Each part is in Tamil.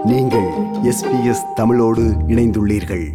நீங்கள் எஸ்பிஎஸ் தமிழோடு இணைந்துள்ளீர்கள்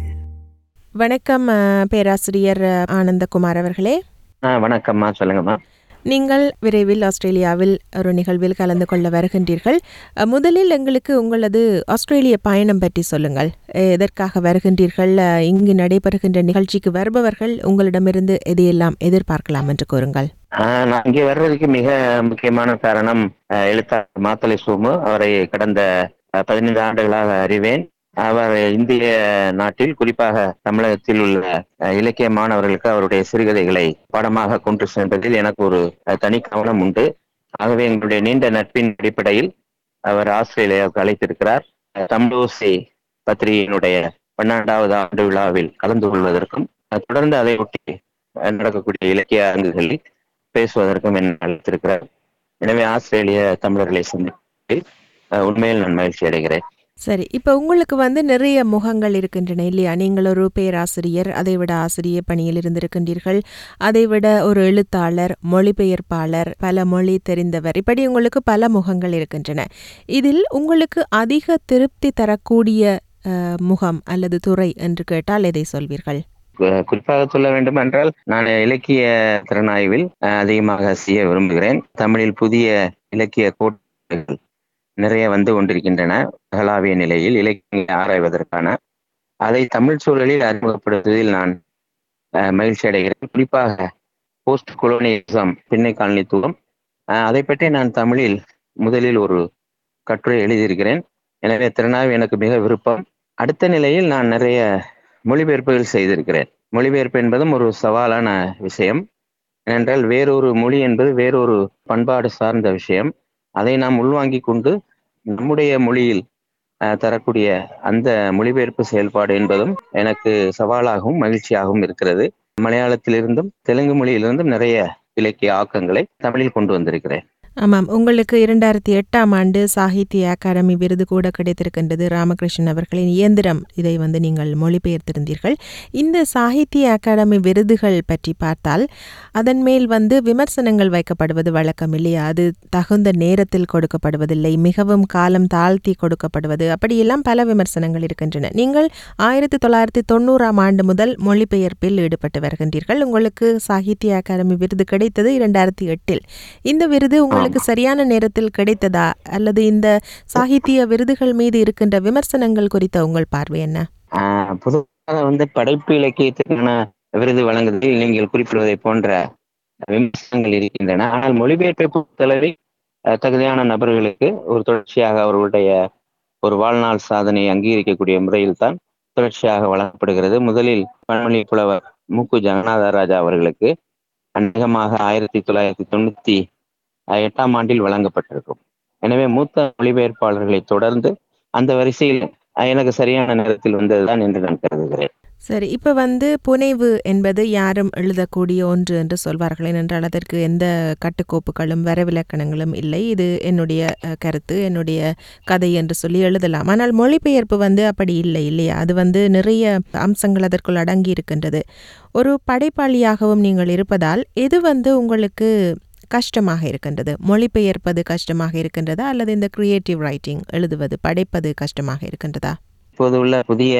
வணக்கம் அஹ், பேராசிரியர் அஹ், ஆனந்தகுமார் அவர்களே ஆ வணக்கம்மா சொல்லுங்கம்மா நீங்கள் விரைவில் ஆஸ்திரேலியாவில் ஒரு நிகழ்வில் கலந்து கொள்ள வருகின்றீர்கள் அஹ், முதலில் எங்களுக்கு உங்களது ஆஸ்திரேலிய பயணம் பற்றி சொல்லுங்கள் அஹ், எதற்காக வருகின்றீர்கள் அஹ், இங்கு நடைபெறுகின்ற நிகழ்ச்சிக்கு வருபவர்கள் உங்களிடமிருந்து எதையெல்லாம் எதிர்பார்க்கலாம் என்று கூறுங்கள் ஆ, நான் இங்கே வர்றதுக்கு மிக முக்கியமான காரணம் ஆ, எழுத்தாளர் மாத்தலை சோமு அவரை கடந்த ஆ, பதினைந்து ஆண்டுகளாக அறிவேன் அவர் இந்திய நாட்டில் குறிப்பாக தமிழகத்தில் உள்ள ஆ, இலக்கிய மாணவர்களுக்கு அவருடைய சிறுகதைகளை பாடமாக கொண்டு சென்றதில் எனக்கு ஒரு ஆ, தனி கவனம் உண்டு ஆகவே எங்களுடைய நீண்ட நட்பின் அடிப்படையில் அவர் ஆஸ்திரேலியாவுக்கு அழைத்திருக்கிறார் ஆ, தமிழோசை பத்திரிகையினுடைய பன்னெண்டாவது ஆண்டு விழாவில் கலந்து கொள்வதற்கும் ஆ, தொடர்ந்து அதை ஒட்டி ஆ, நடக்கக்கூடிய இலக்கிய அரங்குகளில் பேசுவதற்கும் என்னை அழைத்திருக்கிறார் எனவே ஆஸ்திரேலிய தமிழர்களை சந்தித்து அஹ், உண்மையில் நான் மகிழ்ச்சி அடைகிறேன் சரி இப்போ உங்களுக்கு வந்து நிறைய முகங்கள் இருக்கின்றன இல்லையா நீங்கள் ஒரு பேராசிரியர் அதைவிட ஆசிரிய பணியில் இருந்திருக்கின்றீர்கள் அதைவிட ஒரு எழுத்தாளர் மொழிபெயர்ப்பாளர் பல மொழி தெரிந்தவர் இப்படி உங்களுக்கு பல முகங்கள் இருக்கின்றன இதில் உங்களுக்கு அதிக திருப்தி தரக்கூடிய அஹ், முகம் அல்லது துறை என்று கேட்டால் எதை சொல்வீர்கள் கு- குறிப்பாக சொல்ல வேண்டும் என்றால் நான் இலக்கிய திறனாய்வில் அஹ், அதிகமாக செய்ய விரும்புகிறேன் தமிழில் புதிய இலக்கிய கோட்பாடுகள் நிறைய வந்து கொண்டிருக்கின்றன அகலாவிய நிலையில் இலக்கியங்களை ஆராய்வதற்கான அதை தமிழ் சூழலில் அறிமுகப்படுத்துவதில் நான் அஹ், மகிழ்ச்சி அடைகிறேன் குறிப்பாக போஸ்ட் கொலோனியலிசம் பின்னை காலனித்துவம் அஹ், அதை பற்றி நான் தமிழில் முதலில் ஒரு கட்டுரை எழுதியிருக்கிறேன் எனவே திறனாய்வு எனக்கு மிக விருப்பம் அடுத்த நிலையில் நான் நிறைய மொழிபெயர்ப்புகள் செய்திருக்கிறேன் மொழிபெயர்ப்பு என்பதும் ஒரு சவாலான விஷயம் ஏனென்றால் வேறொரு மொழி என்பது வேறொரு பண்பாடு சார்ந்த விஷயம் அதை நாம் உள்வாங்கிக் கொண்டு நம்முடைய மொழியில் அஹ், தரக்கூடிய அந்த மொழிபெயர்ப்பு செயல்பாடு என்பதும் எனக்கு சவாலாகவும் மகிழ்ச்சியாகவும் இருக்கிறது மலையாளத்திலிருந்தும் தெலுங்கு மொழியிலிருந்தும் நிறைய இலக்கிய ஆக்கங்களை தமிழில் கொண்டு வந்திருக்கிறேன் ஆமாம் உங்களுக்கு இரண்டாயிரத்தி எட்டாம் ஆண்டு சாகித்ய அகாடமி விருது கூட கிடைத்திருக்கின்றது ராமகிருஷ்ணன் அவர்களின் இயந்திரம் இதை வந்து நீங்கள் மொழிபெயர்த்திருந்தீர்கள் இந்த சாகித்ய அகாடமி விருதுகள் பற்றி பார்த்தால் அதன் மேல் வந்து விமர்சனங்கள் வைக்கப்படுவது வழக்கம் இல்லையா அது தகுந்த நேரத்தில் கொடுக்கப்படுவதில்லை மிகவும் காலம் தாழ்த்தி கொடுக்கப்படுவது அப்படியெல்லாம் பல விமர்சனங்கள் இருக்கின்றன நீங்கள் ஆயிரத்தி தொள்ளாயிரத்தி தொண்ணூறாம் ஆண்டு முதல் மொழிபெயர்ப்பில் ஈடுபட்டு வருகின்றீர்கள் உங்களுக்கு சாகித்ய அகாடமி விருது கிடைத்தது இரண்டாயிரத்தி எட்டில் இந்த விருது உங்களுக்கு சரியான நேரத்தில் கிடைத்ததா அல்லது இந்த சாகித்ய விருதுகள் மீது இருக்கின்ற விமர்சனங்கள் குறித்த உங்கள் பார்வை என்ன ஆஹ் பொதுவாக வந்து படைப்பு இலக்கியத்துக்கான விருது வழங்குவதில் நீங்கள் குறிப்பிடுவதை போன்ற விமர்சனங்கள் இருக்கின்றன ஆனால் மொழிபெயர்ப்பை பொறுத்தளவில் அஹ், தகுதியான நபர்களுக்கு ஒரு தொடர்ச்சியாக அவர்களுடைய ஒரு வாழ்நாள் சாதனையை அங்கீகரிக்கக்கூடிய முறையில் தான் தொடர்ச்சியாக வழங்கப்படுகிறது முதலில் பன்மொழி புலவர் மூக்கு ஜெகநாத ராஜா அவர்களுக்கு அநேகமாக ஆயிரத்தி தொள்ளாயிரத்தி தொண்ணூத்தி அஹ், எட்டாம் ஆண்டில் வழங்கப்பட்டிருக்கும் எனவே மூத்த மொழிபெயர்ப்பாளர்களை தொடர்ந்து அந்த வரிசையில் அஹ், எனக்கு சரியான நேரத்தில் வந்ததுதான் என்று நான் கருதுகிறேன் சரி இப்போ வந்து புனைவு என்பது யாரும் எழுதக்கூடிய ஒன்று என்று சொல்வார்கள் ஏனென்றால் அதற்கு எந்த கட்டுக்கோப்புகளும் வரவிலக்கணங்களும் இல்லை இது என்னுடைய அஹ், கருத்து என்னுடைய கதை என்று சொல்லி எழுதலாம் ஆனால் மொழிபெயர்ப்பு வந்து அப்படி இல்லை இல்லையா அது வந்து நிறைய அம்சங்கள் அதற்குள் அடங்கி இருக்கின்றது ஒரு படைப்பாளியாகவும் நீங்கள் இருப்பதால் எது வந்து உங்களுக்கு கஷ்டமாக இருக்கின்றது மொழிபெயர்ப்பது கஷ்டமாக இருக்கின்றதா அல்லது இந்த கிரியேட்டிவ் ரைட்டிங் எழுதுவது படைப்பது கஷ்டமாக இருக்கின்றதா இப்போது உள்ள புதிய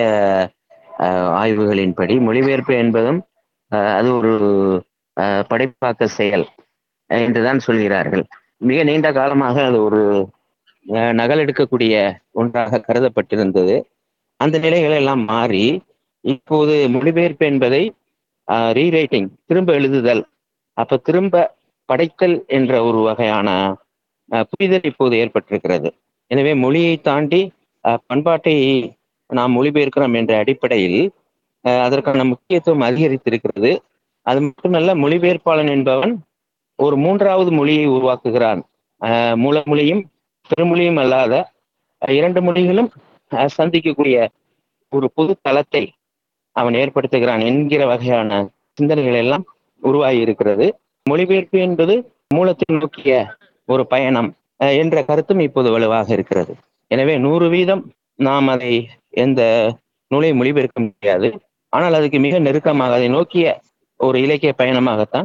அஹ், ஆய்வுகளின்படி மொழிபெயர்ப்பு என்பதும் அஹ், அது ஒரு அஹ், படைப்பாக்க செயல் அஹ், என்றுதான் சொல்கிறார்கள் மிக நீண்ட காலமாக அது ஒரு அஹ், நகலெடுக்கக்கூடிய ஒன்றாக கருதப்பட்டிருந்தது அந்த நிலைகள் எல்லாம் மாறி இப்போது மொழிபெயர்ப்பு என்பதை ரீரைட்டிங் திரும்ப எழுதுதல் அப்ப திரும்ப படைத்தல் என்ற ஒரு வகையான அஹ், புரிதல் இப்போது ஏற்பட்டிருக்கிறது எனவே மொழியை தாண்டி அஹ், பண்பாட்டை நாம் மொழிபெயர்க்கிறோம் என்ற அடிப்படையில் அஹ், அதற்கான முக்கியத்துவம் அதிகரித்திருக்கிறது அது மட்டுமல்ல மொழிபெயர்ப்பாளன் என்பவன் ஒரு மூன்றாவது மொழியை உருவாக்குகிறான் அஹ், மூல மொழியும் பெருமொழியும் அல்லாத அஹ், இரண்டு மொழிகளும் அஹ், சந்திக்கக்கூடிய ஒரு பொது தளத்தை அவன் ஏற்படுத்துகிறான் என்கிற வகையான சிந்தனைகள் எல்லாம் உருவாகி இருக்கிறது மொழிபெயர்ப்பு என்பது மூலத்தை நோக்கிய ஒரு பயணம் அஹ், என்ற கருத்தும் இப்போது வலுவாக இருக்கிறது எனவே நூறு வீதம் நாம் அதை எந்த நூலை மொழிபெயர்க்க முடியாது ஆனால் அதுக்கு மிக நெருக்கமாக அதை நோக்கிய ஒரு இலக்கிய பயணமாகத்தான்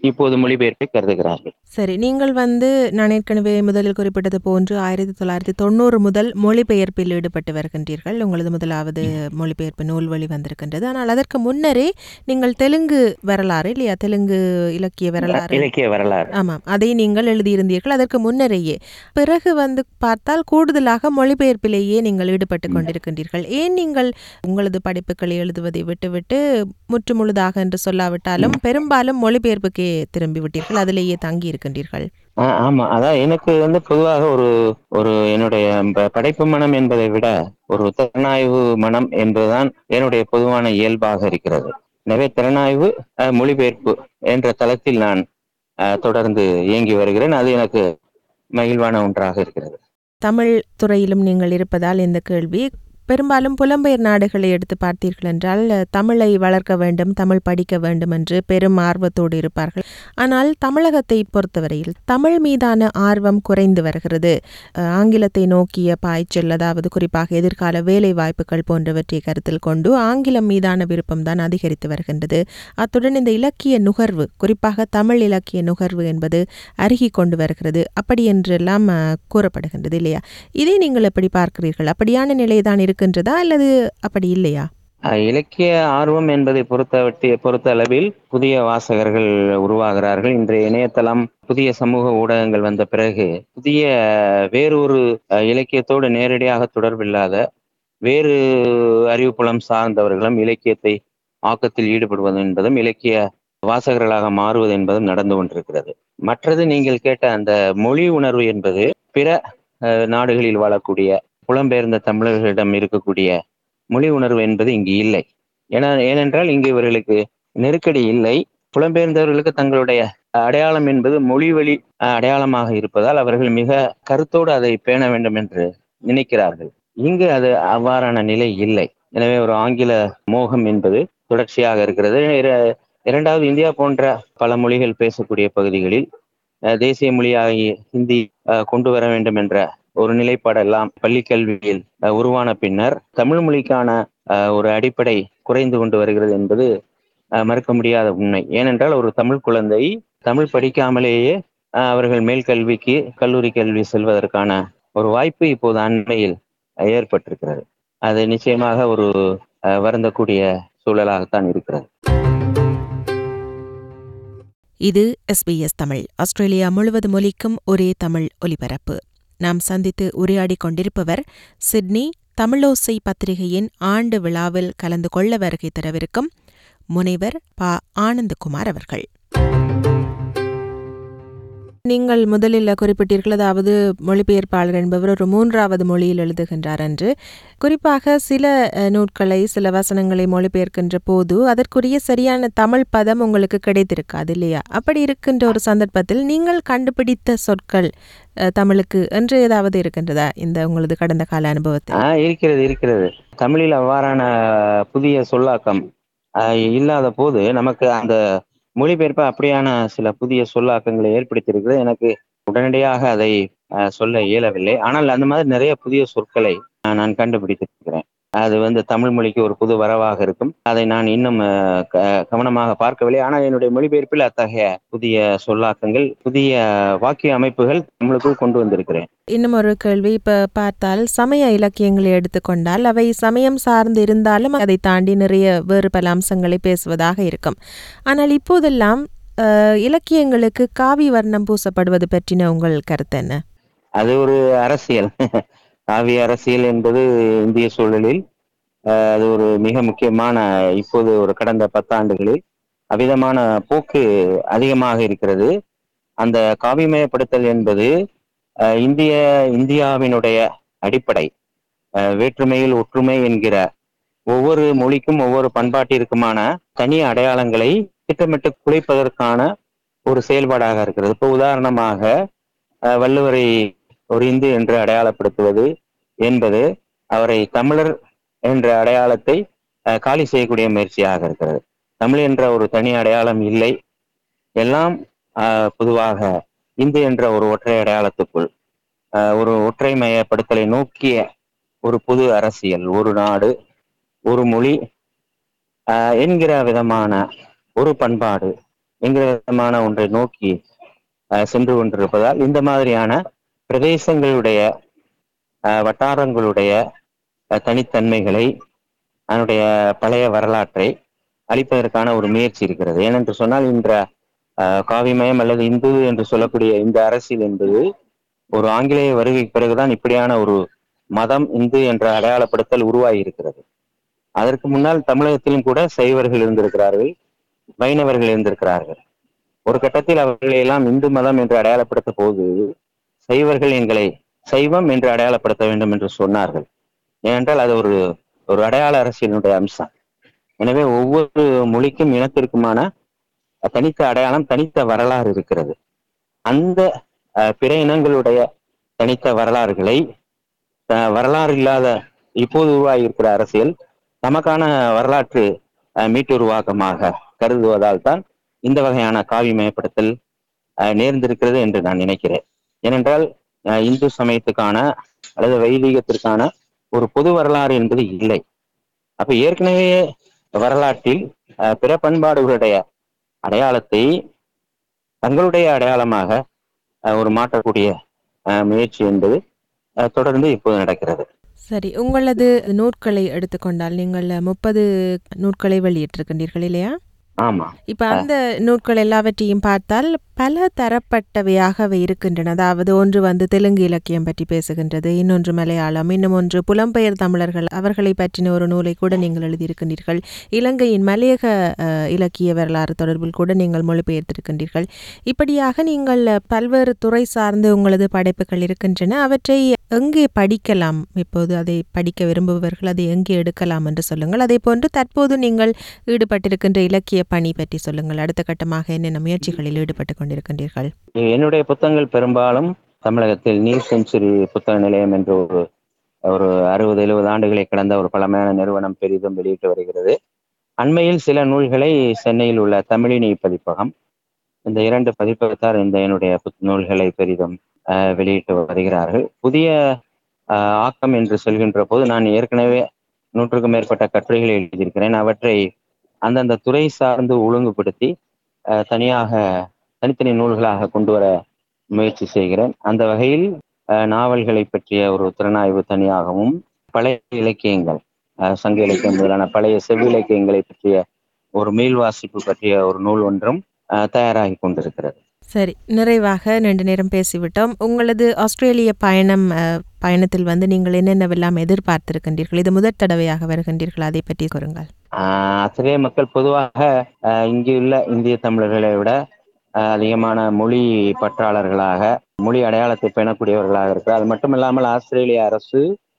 இப்போது மொழிபெயர்ப்பை கருதுகிறார்கள் சரி நீங்கள் வந்து நான் ஏற்கனவே முதலில் குறிப்பிட்டது போன்று ஆயிரத்தி தொள்ளாயிரத்தி தொண்ணூறு முதல் மொழிபெயர்ப்பில் ஈடுபட்டு வருகின்றீர்கள் உங்களது முதலாவது மொழிபெயர்ப்பு நூல் வழி வந்திருக்கின்றது ஆனால் அதற்கு முன்னரே நீங்கள் தெலுங்கு வரலாறு இல்லையா தெலுங்கு இலக்கிய வரலாறு இலக்கிய வரலாறு ஆமாம் அதை நீங்கள் எழுதியிருந்தீர்கள் அதற்கு முன்னரேயே பிறகு வந்து பார்த்தால் கூடுதலாக மொழிபெயர்ப்பிலேயே நீங்கள் ஈடுபட்டு கொண்டிருக்கின்றீர்கள் ஏன் நீங்கள் உங்களது படைப்புகளை எழுதுவதை விட்டுவிட்டு முற்று முழுதாக என்று சொல்லாவிட்டாலும் பெரும்பாலும் மொழிபெயர்ப்புக்கே திரும்பி விட்டீர்கள் அதிலேயே தங்கி இருக்கின்றீர்கள் ஆ, ஆமா அதான் எனக்கு வந்து பொதுவாக ஒரு ஒரு என்னுடைய ப- படைப்பு மனம் என்பதை விட ஒரு திறனாய்வு மனம் என்பதுதான் என்னுடைய பொதுவான இயல்பாக இருக்கிறது எனவே திறனாய்வு அஹ், மொழிபெயர்ப்பு என்ற தளத்தில் நான் அஹ், தொடர்ந்து இயங்கி வருகிறேன் அது எனக்கு மகிழ்வான ஒன்றாக இருக்கிறது தமிழ் துறையிலும் நீங்கள் இருப்பதால் இந்த கேள்வி பெரும்பாலும் புலம்பெயர் நாடுகளை எடுத்து பார்த்தீர்கள் என்றால் அஹ், தமிழை வளர்க்க வேண்டும் தமிழ் படிக்க வேண்டும் என்று பெரும் ஆர்வத்தோடு இருப்பார்கள் ஆனால் தமிழகத்தை பொறுத்தவரையில் தமிழ் மீதான ஆர்வம் குறைந்து வருகிறது அஹ், ஆங்கிலத்தை நோக்கிய பாய்ச்சல் அதாவது குறிப்பாக எதிர்கால வேலை வாய்ப்புகள் போன்றவற்றை கருத்தில் கொண்டு ஆங்கிலம் மீதான விருப்பம்தான் அதிகரித்து வருகின்றது அத்துடன் இந்த இலக்கிய நுகர்வு குறிப்பாக தமிழ் இலக்கிய நுகர்வு என்பது அருகி கொண்டு வருகிறது அப்படி என்றெல்லாம் அஹ், கூறப்படுகின்றது இல்லையா இதை நீங்கள் எப்படி பார்க்கிறீர்கள் அப்படியான நிலைதான் இருக்கின்றதா அல்லது அப்படி இல்லையா அஹ், இலக்கிய ஆர்வம் என்பதை பொறுத்த பொறுத்த அளவில் புதிய வாசகர்கள் உருவாகிறார்கள் இன்றைய இணையதளம் புதிய சமூக ஊடகங்கள் வந்த பிறகு புதிய வேறொரு அஹ், இலக்கியத்தோடு நேரடியாக தொடர்பில்லாத வேறு அறிவுப்புலம் சார்ந்தவர்களும் இலக்கியத்தை ஆக்கத்தில் ஈடுபடுவது என்பதும் இலக்கிய வாசகர்களாக மாறுவது என்பதும் நடந்து கொண்டிருக்கிறது மற்றது நீங்கள் கேட்ட அந்த மொழி உணர்வு என்பது பிற அஹ், நாடுகளில் வாழக்கூடிய புலம்பெயர்ந்த தமிழர்களிடம் இருக்கக்கூடிய மொழி உணர்வு என்பது இங்கு இல்லை ஏன்னா ஏனென்றால் இங்கு இவர்களுக்கு நெருக்கடி இல்லை புலம்பெயர்ந்தவர்களுக்கு தங்களுடைய அடையாளம் என்பது மொழி வழி அஹ், அடையாளமாக இருப்பதால் அவர்கள் மிக கருத்தோடு அதை பேண வேண்டும் என்று நினைக்கிறார்கள் இங்கு அது அவ்வாறான நிலை இல்லை எனவே ஒரு ஆங்கில மோகம் என்பது தொடர்ச்சியாக இருக்கிறது இர- இரண்டாவது இந்தியா போன்ற பல மொழிகள் பேசக்கூடிய பகுதிகளில் அஹ், தேசிய மொழியாகிய ஹிந்தி அஹ், கொண்டு வர வேண்டும் என்ற ஒரு நிலைப்பாடெல்லாம் பள்ளி கல்வியில் அஹ், உருவான பின்னர் தமிழ் மொழிக்கான அஹ், ஒரு அடிப்படை குறைந்து கொண்டு வருகிறது என்பது அஹ், மறுக்க முடியாத உண்மை ஏனென்றால் ஒரு தமிழ் குழந்தை தமிழ் படிக்காமலேயே அஹ், அவர்கள் மேல் கல்விக்கு கல்லூரி கல்வி செல்வதற்கான ஒரு வாய்ப்பு இப்போது அண்மையில் அஹ், ஏற்பட்டிருக்கிறது அது நிச்சயமாக ஒரு அஹ், வருந்தக்கூடிய சூழலாகத்தான் இருக்கிறது இது எஸ்பிஎஸ் தமிழ் ஆஸ்திரேலியா முழுவதும் ஒலிக்கும் ஒரே தமிழ் ஒலிபரப்பு நாம் சந்தித்து உரையாடிக் கொண்டிருப்பவர் சிட்னி தமிழோசை பத்திரிகையின் ஆண்டு விழாவில் கலந்து கொள்ள வருகை தரவிருக்கும் முனைவர் ப ஆனந்தகுமார் அவர்கள் நீங்கள் முதலில் குறிப்பிட்டீர்கள் அதாவது மொழிபெயர்ப்பாளர் என்பவர் ஒரு மூன்றாவது மொழியில் எழுதுகின்றார் என்று குறிப்பாக சில அஹ், நூட்களை சில வசனங்களை மொழிபெயர்க்கின்ற போது அதற்குரிய சரியான தமிழ் பதம் உங்களுக்கு கிடைத்திருக்காது இல்லையா அப்படி இருக்கின்ற ஒரு சந்தர்ப்பத்தில் நீங்கள் கண்டுபிடித்த சொற்கள் அஹ், தமிழுக்கு என்று ஏதாவது இருக்கின்றதா இந்த உங்களது கடந்த கால அனுபவத்தில் ஆஹ் இருக்கிறது இருக்கிறது தமிழில் அவ்வாறான புதிய சொல்லாக்கம் ஆஹ் இல்லாத போது நமக்கு அந்த மொழிபெயர்ப்பு அப்படியான சில புதிய சொல்லாக்கங்களை ஏற்படுத்தியிருக்கிறது எனக்கு உடனடியாக அதை ஆஹ் சொல்ல இயலவில்லை ஆனால் அந்த மாதிரி நிறைய புதிய சொற்களை ஆஹ் நான் கண்டுபிடித்திருக்கிறேன் அது வந்து தமிழ் மொழிக்கு ஒரு புது வரவாக இருக்கும் அதை நான் இன்னும் ஆஹ் க- கவனமாக பார்க்கவில்லை ஆனால் என்னுடைய மொழிபெயர்ப்பில் அத்தகைய புதிய சொல்லாக்கங்கள் புதிய வாக்கிய அமைப்புகள் தமிழுக்குள் கொண்டு வந்திருக்கிறேன் இன்னும் ஒரு கேள்வி இப்ப பார்த்தால் சமய இலக்கியங்களை எடுத்துக்கொண்டால் அவை சமயம் சார்ந்து இருந்தாலும் அதை தாண்டி நிறைய வேறு பல அம்சங்களை பேசுவதாக இருக்கும் ஆனால் இப்போதெல்லாம் அஹ், இலக்கியங்களுக்கு காவி வர்ணம் பூசப்படுவது பற்றின உங்கள் கருத்து என்ன அது ஒரு அரசியல் காவிய அரசியல் என்பது இந்திய சூழலில் அஹ், அது ஒரு மிக முக்கியமான இப்போது ஒரு கடந்த பத்தாண்டுகளில் அவ்விதமான போக்கு அதிகமாக இருக்கிறது அந்த காவிமயப்படுத்தல் என்பது அஹ், இந்திய இந்தியாவினுடைய அடிப்படை அஹ், வேற்றுமையில் ஒற்றுமை என்கிற ஒவ்வொரு மொழிக்கும் ஒவ்வொரு பண்பாட்டிற்குமான தனி அடையாளங்களை திட்டமிட்டு குலைப்பதற்கான ஒரு செயல்பாடாக இருக்கிறது இப்போ உதாரணமாக அஹ், வள்ளுவரை ஒரு இந்து என்று அடையாளப்படுத்துவது என்பது அவரை தமிழர் என்ற அடையாளத்தை அஹ், காலி செய்யக்கூடிய முயற்சியாக இருக்கிறது தமிழ் என்ற ஒரு தனி அடையாளம் இல்லை எல்லாம் அஹ், பொதுவாக இந்து என்ற ஒரு ஒற்றை அடையாளத்துக்குள் அஹ், ஒரு ஒற்றைமயப்படுத்தலை நோக்கிய ஒரு புது அரசியல் ஒரு நாடு ஒரு மொழி அஹ், என்கிற விதமான ஒரு பண்பாடு என்கிற விதமான ஒன்றை நோக்கி அஹ், சென்று கொண்டிருப்பதால் இந்த மாதிரியான பிரதேசங்களுடைய அஹ், வட்டாரங்களுடைய அஹ், தனித்தன்மைகளை அதனுடைய பழைய வரலாற்றை அளிப்பதற்கான ஒரு முயற்சி இருக்கிறது ஏனென்று சொன்னால் இன்ற அஹ், காவிமயம் அல்லது இந்து என்று சொல்லக்கூடிய இந்த அரசியல் என்பது ஒரு ஆங்கிலேய வருகைக்கு பிறகுதான் இப்படியான ஒரு மதம் இந்து என்ற அடையாளப்படுத்தல் உருவாகி இருக்கிறது அதற்கு முன்னால் தமிழகத்திலும் கூட சைவர்கள் இருந்திருக்கிறார்கள் வைணவர்கள் இருந்திருக்கிறார்கள் ஒரு கட்டத்தில் அவர்களை எல்லாம் இந்து மதம் என்று அடையாளப்படுத்த போது சைவர்கள் எங்களை சைவம் என்று அடையாளப்படுத்த வேண்டும் என்று சொன்னார்கள் ஏனென்றால் அது ஒரு ஒரு அடையாள அரசியலினுடைய அம்சம் எனவே ஒவ்வொரு மொழிக்கும் இனத்திற்குமான தனித்த அடையாளம் தனித்த வரலாறு இருக்கிறது அந்த அஹ், பிற இனங்களுடைய தனித்த வரலாறுகளை அஹ், வரலாறு இல்லாத இப்போது உருவாகி இருக்கிற அரசியல் நமக்கான வரலாற்று அஹ், மீட்டுருவாக்கமாக கருதுவதால் தான் இந்த வகையான காவிமயப்படுத்தல் அஹ், நேர்ந்திருக்கிறது என்று நான் நினைக்கிறேன் ஏனென்றால் அஹ், இந்து சமயத்துக்கான அல்லது வைதிகத்திற்கான ஒரு பொது வரலாறு என்பது இல்லை அப்ப ஏற்கனவே வரலாற்றில் அஹ், பிற பண்பாடுகளுடைய அடையாளத்தை தங்களுடைய அடையாளமாக அஹ், ஒரு மாற்றக்கூடிய அஹ், முயற்சி என்பது அஹ், தொடர்ந்து இப்போது நடக்கிறது சரி உங்களது நூட்களை எடுத்துக்கொண்டால் நீங்கள் முப்பது நூட்களை வெளியிட்டிருக்கின்றீர்கள் இல்லையா ஆமா இப்ப அந்த நூட்கள் எல்லாவற்றையும் பார்த்தால் பல தரப்பட்டவையாகவே இருக்கின்றன அதாவது ஒன்று வந்து தெலுங்கு இலக்கியம் பற்றி பேசுகின்றது இன்னொன்று மலையாளம் இன்னும் ஒன்று புலம்பெயர் தமிழர்கள் அவர்களை பற்றின ஒரு நூலை கூட நீங்கள் எழுதியிருக்கின்றீர்கள் இலங்கையின் மலையக அஹ், இலக்கிய வரலாறு தொடர்பில் கூட நீங்கள் மொழிபெயர்த்திருக்கின்றீர்கள் இப்படியாக நீங்கள் பல்வேறு துறை சார்ந்து உங்களது படைப்புகள் இருக்கின்றன அவற்றை எங்கே படிக்கலாம் இப்போது அதை படிக்க விரும்புபவர்கள் அதை எங்கே எடுக்கலாம் என்று சொல்லுங்கள் அதே போன்று தற்போது நீங்கள் ஈடுபட்டிருக்கின்ற இலக்கிய பணி பற்றி சொல்லுங்கள் அடுத்த கட்டமாக என்னென்ன முயற்சிகளில் ஈடுபட்டு கொண்டிருக்கின்றீர்கள் என்னுடைய புத்தகங்கள் பெரும்பாலும் தமிழகத்தில் நியூ செஞ்சுரி புத்தக நிலையம் என்ற ஒரு ஒரு அறுபது எழுபது ஆண்டுகளை கடந்த ஒரு பழமையான நிறுவனம் பெரிதும் வெளியிட்டு வருகிறது அண்மையில் சில நூல்களை சென்னையில் உள்ள தமிழினி பதிப்பகம் இந்த இரண்டு பதிப்பகத்தார் இந்த என்னுடைய புத்- நூல்களை பெரிதும் அஹ், வெளியிட்டு வருகிறார்கள் புதிய அஹ், ஆக்கம் என்று சொல்கின்ற போது நான் ஏற்கனவே நூற்றுக்கும் மேற்பட்ட கட்டுரைகளை எழுதியிருக்கிறேன் அவற்றை அந்தந்த துறை சார்ந்து ஒழுங்குபடுத்தி அஹ், தனியாக தனித்தனி நூல்களாக கொண்டு வர முயற்சி செய்கிறேன் அந்த வகையில் அஹ், நாவல்களை பற்றிய ஒரு திறனாய்வு தனியாகவும் பழைய இலக்கியங்கள் அஹ், சங்க இலக்கியம் முதலான பழைய செவ்வி இலக்கியங்களை பற்றிய ஒரு மீள் வாசிப்பு பற்றிய ஒரு நூல் ஒன்றும் அஹ், தயாராகி கொண்டிருக்கிறது சரி நிறைவாக நீண்ட நேரம் பேசிவிட்டோம் உங்களது ஆஸ்திரேலிய பயணம் அஹ், பயணத்தில் வந்து நீங்கள் என்னென்னவெல்லாம் எதிர்பார்த்திருக்கின்றீர்கள் இது முதற் தடவையாக வருகின்றீர்கள் அதை பற்றி கூறுங்கள் ஆஹ் ஆஸ்திரேலிய மக்கள் பொதுவாக ஆஹ் இங்குள்ள இந்திய தமிழர்களை விட ஆஹ் அதிகமான மொழி பற்றாளர்களாக மொழி அடையாளத்தை பேணக்கூடியவர்களாக இருக்கிறார் அது மட்டும் இல்லாமல் ஆஸ்திரேலிய அரசு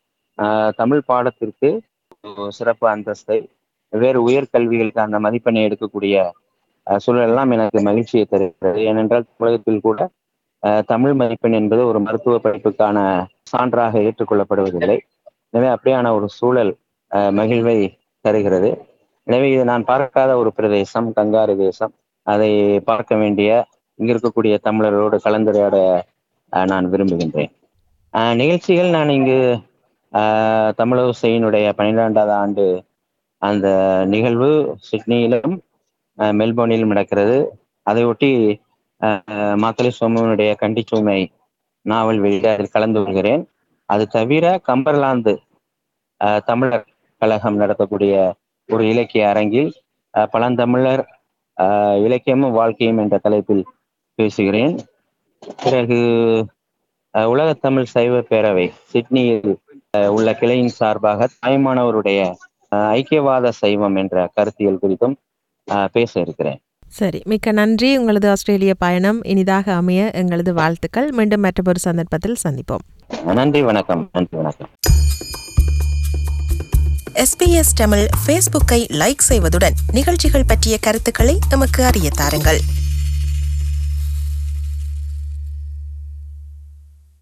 ஆஹ் தமிழ் பாடத்திற்கு ஒரு சிறப்பு அந்தஸ்தை வேறு உயர்கல்விகளுக்கு அந்த மதிப்பெண்ணை எடுக்கக்கூடிய ஆஹ் சூழல் எல்லாம் எனக்கு மகிழ்ச்சியை தருகிறது ஏனென்றால் தமிழகத்தில் கூட ஆஹ் தமிழ் மதிப்பெண் என்பது ஒரு மருத்துவ படிப்புக்கான சான்றாக ஏற்றுக்கொள்ளப்படுவதில்லை எனவே அப்படியான ஒரு சூழல் ஆஹ் மகிழ்வை தருகிறது எனவே இது நான் பார்க்காத ஒரு பிரதேசம் கங்காரு தேசம் அதை பார்க்க வேண்டிய இங்க இருக்கக்கூடிய தமிழரோடு கலந்துரையாட ஆஹ் நான் விரும்புகின்றேன் ஆஹ் நிகழ்ச்சிகள் நான் இங்கு ஆஹ் தமிழோசையினுடைய பன்னிரெண்டாவது ஆண்டு அந்த நிகழ்வு சிட்னியிலும் ஆஹ் மெல்போர்னிலும் நடக்கிறது அதையொட்டி ஆஹ் மாத்தலை சோமனுடைய கண்டிச்சூமை நாவல் வெளியிட அதில் கலந்து கொள்கிறேன் அது தவிர கம்பர்லாந்து ஆஹ் தமிழர் கழகம் நடத்தக்கூடிய ஒரு இலக்கிய அரங்கில் ஆஹ் பழந்தமிழர் ஆஹ் இலக்கியமும் வாழ்க்கையும் என்ற தலைப்பில் பேசுகிறேன் பிறகு ஆஹ் உலகத் தமிழ் சைவ பேரவை சிட்னியில் ஆஹ் உள்ள கிளையின் சார்பாக தாய்மானவருடைய ஆஹ் ஐக்கியவாத சைவம் என்ற கருத்தியல் குறித்தும் ஆஹ் பேச இருக்கிறேன் சரி மிக்க நன்றி உங்களது ஆஸ்திரேலிய பயணம் இனிதாக அமைய எங்களது வாழ்த்துக்கள் மீண்டும் மற்றொரு சந்தர்ப்பத்தில் சந்திப்போம் நன்றி வணக்கம் நன்றி வணக்கம் எஸ்பிஎஸ் தமிழ் ஃபேஸ்புக்கை லைக் செய்வதுடன் நிகழ்ச்சிகள் பற்றிய கருத்துக்களை எமக்கு அறிய தாருங்கள்